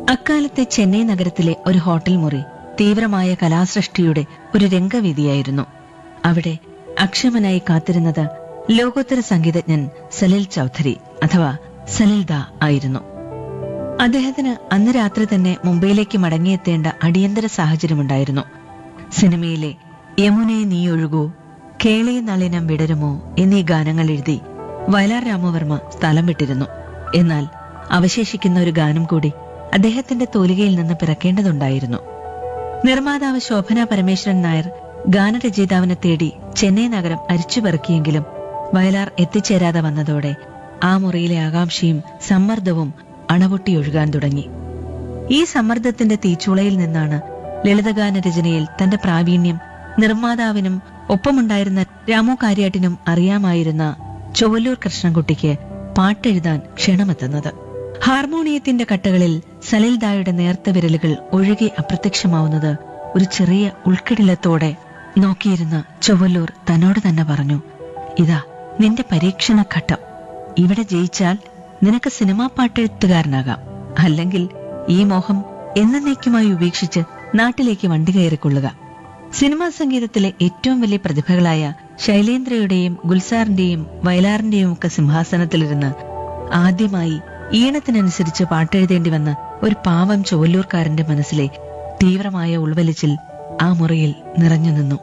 അക്കാലത്തെ ചെന്നൈ നഗരത്തിലെ ഒരു ഹോട്ടൽ മുറി തീവ്രമായ കലാസൃഷ്ടിയുടെ ഒരു രംഗവേദിയായിരുന്നു അവിടെ അക്ഷമനായി കാത്തിരുന്നത് ലോകോത്തര സംഗീതജ്ഞൻ സലിൽ ചൌധരി അഥവാ സലിൽദ ആയിരുന്നു അദ്ദേഹത്തിന് അന്ന് രാത്രി തന്നെ മുംബൈയിലേക്ക് മടങ്ങിയെത്തേണ്ട അടിയന്തര സാഹചര്യമുണ്ടായിരുന്നു സിനിമയിലെ യമുനെ നീ ഒഴുകൂ കേളി നളിനം വിടരുമോ എന്നീ ഗാനങ്ങൾ എഴുതി വയലാർ രാമവർമ്മ സ്ഥലം വിട്ടിരുന്നു എന്നാൽ അവശേഷിക്കുന്ന ഒരു ഗാനം കൂടി അദ്ദേഹത്തിന്റെ തോലികയിൽ നിന്ന് പിറക്കേണ്ടതുണ്ടായിരുന്നു നിർമ്മാതാവ് ശോഭന പരമേശ്വരൻ നായർ ഗാനരചയിതാവിനെ തേടി ചെന്നൈ നഗരം അരിച്ചുപെറുക്കിയെങ്കിലും വയലാർ എത്തിച്ചേരാതെ വന്നതോടെ ആ മുറിയിലെ ആകാംക്ഷയും സമ്മർദ്ദവും അണപൊട്ടിയൊഴുകാൻ തുടങ്ങി ഈ സമ്മർദ്ദത്തിന്റെ തീച്ചൂളയിൽ നിന്നാണ് ലളിതഗാന രചനയിൽ തന്റെ പ്രാവീണ്യം നിർമ്മാതാവിനും ഒപ്പമുണ്ടായിരുന്ന രാമു കാര്യാട്ടിനും അറിയാമായിരുന്ന ചൊവ്വല്ലൂർ കൃഷ്ണൻകുട്ടിക്ക് പാട്ടെഴുതാൻ ക്ഷണമെത്തുന്നത് ഹാർമോണിയത്തിന്റെ കട്ടകളിൽ സലിൽദായുടെ നേർത്ത വിരലുകൾ ഒഴുകി അപ്രത്യക്ഷമാവുന്നത് ഒരു ചെറിയ ഉൾക്കിടിലത്തോടെ നോക്കിയിരുന്ന ചൊവ്വല്ലൂർ തന്നോട് തന്നെ പറഞ്ഞു ഇതാ നിന്റെ പരീക്ഷണഘട്ടം ഇവിടെ ജയിച്ചാൽ നിനക്ക് സിനിമാ പാട്ടെഴുത്തുകാരനാകാം അല്ലെങ്കിൽ ഈ മോഹം എന്നേക്കുമായി ഉപേക്ഷിച്ച് നാട്ടിലേക്ക് വണ്ടി കയറിക്കൊള്ളുക സിനിമാ സംഗീതത്തിലെ ഏറ്റവും വലിയ പ്രതിഭകളായ ശൈലേന്ദ്രയുടെയും ഗുൽസാറിന്റെയും വയലാറിന്റെയും ഒക്കെ സിംഹാസനത്തിലിരുന്ന് ആദ്യമായി ഈണത്തിനനുസരിച്ച് പാട്ടെഴുതേണ്ടി വന്ന ഒരു പാവം ചുവല്ലൂർക്കാരന്റെ മനസ്സിലെ തീവ്രമായ ഉൾവലിച്ചിൽ ആ മുറിയിൽ നിറഞ്ഞു നിന്നു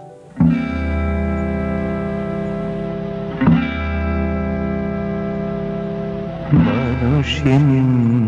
മനുഷ്യൻ